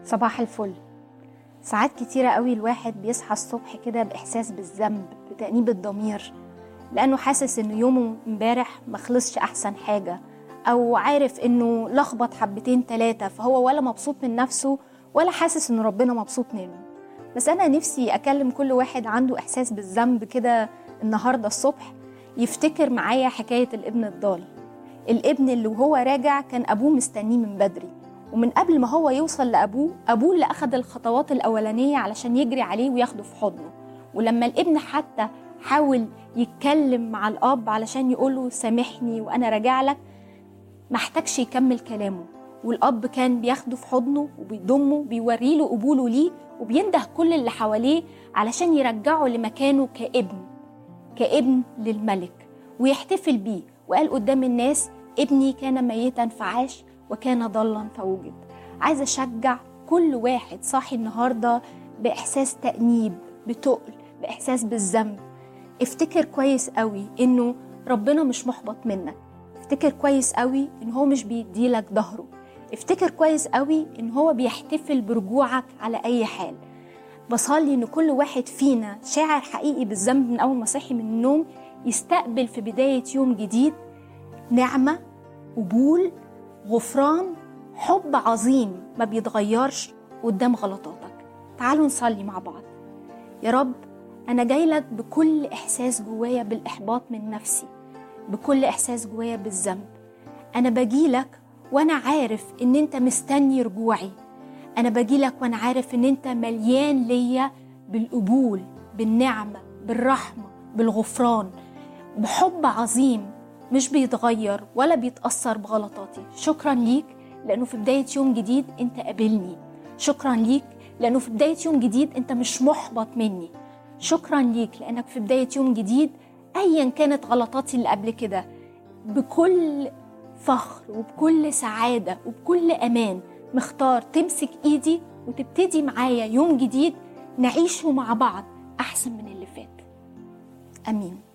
صباح الفل ساعات كتيرة قوي الواحد بيصحى الصبح كده بإحساس بالذنب بتأنيب الضمير لأنه حاسس إنه يومه امبارح مخلصش أحسن حاجة أو عارف إنه لخبط حبتين تلاتة فهو ولا مبسوط من نفسه ولا حاسس إن ربنا مبسوط منه بس أنا نفسي أكلم كل واحد عنده إحساس بالذنب كده النهاردة الصبح يفتكر معايا حكاية الابن الضال الابن اللي وهو راجع كان أبوه مستنيه من بدري ومن قبل ما هو يوصل لأبوه أبوه اللي أخد الخطوات الأولانية علشان يجري عليه وياخده في حضنه ولما الابن حتى حاول يتكلم مع الأب علشان يقوله سامحني وأنا راجع لك ما احتاجش يكمل كلامه والأب كان بياخده في حضنه وبيضمه بيوري له قبوله ليه وبينده كل اللي حواليه علشان يرجعه لمكانه كابن كابن للملك ويحتفل بيه وقال قدام الناس ابني كان ميتا فعاش وكان ضلا فوجد عايزه اشجع كل واحد صاحي النهارده باحساس تانيب بتقل باحساس بالذنب افتكر كويس قوي انه ربنا مش محبط منك افتكر كويس قوي ان هو مش بيديلك ظهره افتكر كويس قوي ان هو بيحتفل برجوعك على اي حال بصلي ان كل واحد فينا شاعر حقيقي بالذنب من اول ما صحي من النوم يستقبل في بدايه يوم جديد نعمه قبول غفران حب عظيم ما بيتغيرش قدام غلطاتك تعالوا نصلي مع بعض يا رب أنا جاي لك بكل إحساس جوايا بالإحباط من نفسي بكل إحساس جوايا بالذنب أنا بجيلك وأنا عارف إن أنت مستني رجوعي أنا بجيلك وأنا عارف إن أنت مليان ليا بالقبول بالنعمة بالرحمة بالغفران بحب عظيم مش بيتغير ولا بيتأثر بغلطاتي شكرا ليك لأنه في بداية يوم جديد أنت قابلني شكرا ليك لأنه في بداية يوم جديد أنت مش محبط مني شكرا ليك لأنك في بداية يوم جديد أيا كانت غلطاتي اللي قبل كده بكل فخر وبكل سعادة وبكل أمان مختار تمسك إيدي وتبتدي معايا يوم جديد نعيشه مع بعض أحسن من اللي فات أمين